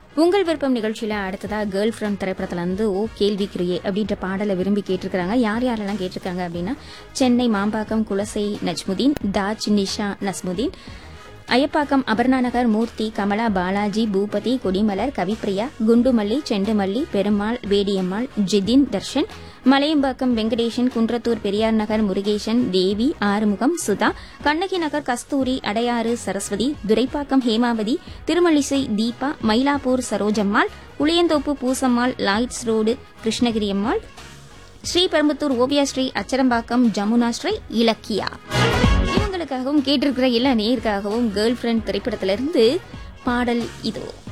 உங்கள் விருப்பம் நிகழ்ச்சியில அடுத்ததா கேர்ள் ஃப்ரெண்ட் திரைப்படத்துல இருந்து ஓ கேள்விக்குரியே அப்படின்ற பாடலை விரும்பி கேட்டிருக்காங்க யார் யாரெல்லாம் கேட்டிருக்காங்க அப்படின்னா சென்னை மாம்பாக்கம் குலசை நஜ்முதீன் தாஜ் நிஷா நஸ்முதீன் ஐயப்பாக்கம் அபர்ணா நகர் மூர்த்தி கமலா பாலாஜி பூபதி கொடிமலர் கவிப்பிரியா குண்டுமல்லி செண்டுமல்லி பெருமாள் வேடியம்மாள் ஜிதின் தர்ஷன் மலையம்பாக்கம் வெங்கடேசன் குன்றத்தூர் பெரியார் நகர் முருகேசன் தேவி ஆறுமுகம் சுதா கண்ணகி நகர் கஸ்தூரி அடையாறு சரஸ்வதி துரைப்பாக்கம் ஹேமாவதி திருமலிசை தீபா மயிலாப்பூர் சரோஜம்மாள் புளியந்தோப்பு பூசம்மாள் லாய்ட்ஸ் ரோடு கிருஷ்ணகிரி அம்மாள் ஸ்ரீபெரும்புத்தூர் ஓவியா ஸ்ரீ அச்சரம்பாக்கம் ஜமுனா ஸ்ரீ இலக்கியா இவங்களுக்காகவும் கேட்டிருக்கிற எல்லா நேருக்காகவும் கேர்ள் ஃப்ரெண்ட் திரைப்படத்திலிருந்து பாடல் இதோ